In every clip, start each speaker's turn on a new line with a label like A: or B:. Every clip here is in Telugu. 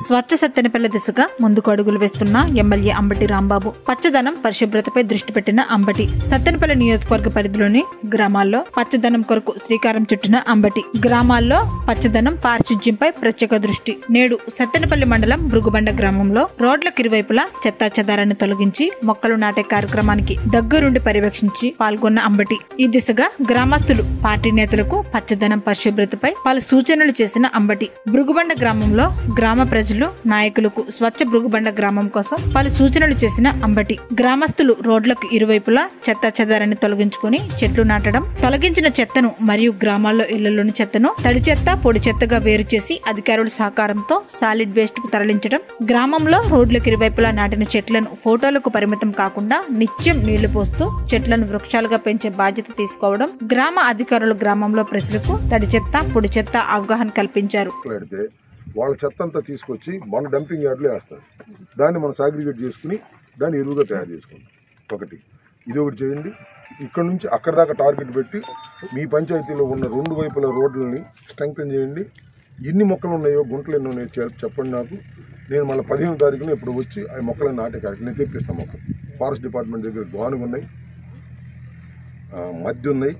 A: స్వచ్ఛ సత్తెనపల్లి దిశగా ముందుకు అడుగులు వేస్తున్న ఎమ్మెల్యే అంబటి రాంబాబు పచ్చదనం పరిశుభ్రతపై దృష్టి పెట్టిన అంబటి సత్తెనపల్లి నియోజకవర్గ పరిధిలోని గ్రామాల్లో పచ్చదనం కొరకు శ్రీకారం చుట్టిన అంబటి గ్రామాల్లో పచ్చదనం పారిశుధ్యంపై ప్రత్యేక దృష్టి నేడు సత్తెనపల్లి మండలం భృగుబండ గ్రామంలో రోడ్లకు ఇరువైపులా చెత్తా చెదారాన్ని తొలగించి మొక్కలు నాటే కార్యక్రమానికి దగ్గరుండి పర్యవేక్షించి పాల్గొన్న అంబటి ఈ దిశగా గ్రామస్తులు పార్టీ నేతలకు పచ్చదనం పరిశుభ్రతపై పలు సూచనలు చేసిన అంబటి భృగుబండ గ్రామంలో గ్రామ ప్రజలు నాయకులకు స్వచ్ఛ భృగుబండ గ్రామం కోసం పలు సూచనలు చేసిన అంబటి గ్రామస్తులు రోడ్లకు ఇరువైపులా చెత్త చెదారాన్ని తొలగించుకుని చెట్లు నాటడం తొలగించిన చెత్తను మరియు గ్రామాల్లో ఇళ్లలోని చెత్తను తడి చెత్త పొడి చెత్తగా వేరు చేసి అధికారుల సహకారంతో సాలిడ్ వేస్ట్ కు తరలించడం గ్రామంలో రోడ్లకు ఇరువైపులా నాటిన చెట్లను ఫోటోలకు పరిమితం కాకుండా నిత్యం నీళ్లు పోస్తూ చెట్లను వృక్షాలుగా పెంచే బాధ్యత తీసుకోవడం గ్రామ అధికారులు గ్రామంలో ప్రజలకు తడి చెత్త పొడి చెత్త అవగాహన కల్పించారు
B: మాట్లాడితే వాళ్ళ చెత్త అంతా తీసుకొచ్చి మన డంపింగ్ యార్డ్లో వేస్తారు దాన్ని మనం సాగ్రిగేట్ చేసుకుని దాన్ని ఎరువుగా తయారు చేసుకుంటాం ఒకటి ఇది ఒకటి చేయండి ఇక్కడ నుంచి అక్కడ దాకా టార్గెట్ పెట్టి మీ పంచాయతీలో ఉన్న రెండు వైపుల రోడ్లని స్ట్రెంగ్తన్ చేయండి ఎన్ని మొక్కలు ఉన్నాయో గుంటలు ఎన్ని ఉన్నాయో చెప్- చెప్పండి నాకు నేను మళ్ళీ పదిహేను తారీఖున ఇప్పుడు వచ్చి ఆ మొక్కలను నాటే కార్యక్రమం నేను తెప్పిస్తాను మొక్కలు ఫారెస్ట్ డిపార్ట్మెంట్ దగ్గర గానుగు ఉన్నాయి ఆ, మద్ది ఉన్నాయి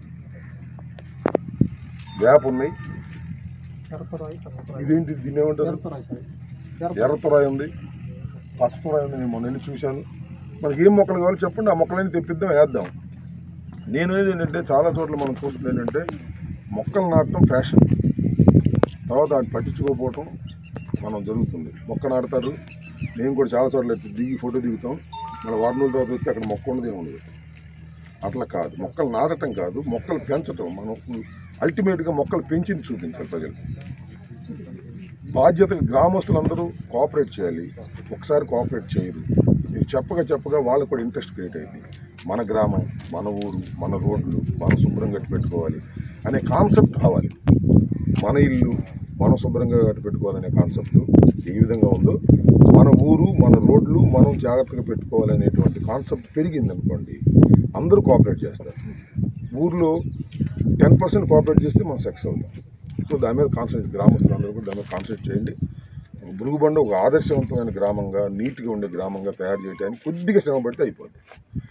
B: వేప ఉన్నాయి ఇదేంటి దీన్ని ఏమంటారు ఎర్రతురాయి ఉంది పచ్చతురాయి ఉంది నేను మొన్న వెళ్ళి చూశాను మనకి ఏం మొక్కలు కావాలో చెప్పండి ఆ మొక్కలన్నీ తెప్పిద్దాం వేద్దాం నేను అనేది ఏంటంటే చాలా చోట్ల మనం చూస్తుంది ఏంటంటే మొక్కలు నాటడం ఫ్యాషన్ తర్వాత వాటిని పట్టించుకోకపోవటం మనం జరుగుతుంది మొక్క నాటుతారు నేను కూడా చాలా చోట్ల ఎత్తి దిగి ఫోటో దిగుతాం మళ్ళీ వారం రోజుల తర్వాత వస్తే అక్కడ మొక్క ఉండదు ఏమి ఉండదు అట్లా కాదు మొక్కలు నాటడం కాదు మొక్కలు పెంచటం మనం అల్టిమేట్గా మొక్కలు పెంచింది చూపించాలి ప్రజలు బాధ్యత గ్రామస్తులందరూ కోఆపరేట్ చేయాలి ఒకసారి కోఆపరేట్ చేయరు మీరు చెప్పగా చెప్పగా వాళ్ళకు కూడా ఇంట్రెస్ట్ క్రియేట్ అయింది మన గ్రామం మన ఊరు మన రోడ్లు మనం శుభ్రంగా కట్టి పెట్టుకోవాలి అనే కాన్సెప్ట్ రావాలి మన ఇల్లు మనం శుభ్రంగా కట్టి పెట్టుకోవాలనే కాన్సెప్ట్ ఏ విధంగా ఉందో మన ఊరు మన రోడ్లు మనం జాగ్రత్తగా పెట్టుకోవాలనేటువంటి కాన్సెప్ట్ పెరిగింది అనుకోండి అందరూ కోఆపరేట్ చేస్తారు ఊర్లో టెన్ పర్సెంట్ కోఆపరేట్ చేస్తే మనం సక్సెస్ అవుతాం సో దాని మీద కాన్సన్ట్రేట్ గ్రామస్తులందరూ కూడా దాని మీద కాన్సన్ట్రేట్ చేయండి బురుగుబండ ఒక ఆదర్శవంతమైన గ్రామంగా నీట్గా ఉండే గ్రామంగా తయారు చేయడానికి కొద్దిగా శ్రమ పడితే అయిపోతుంది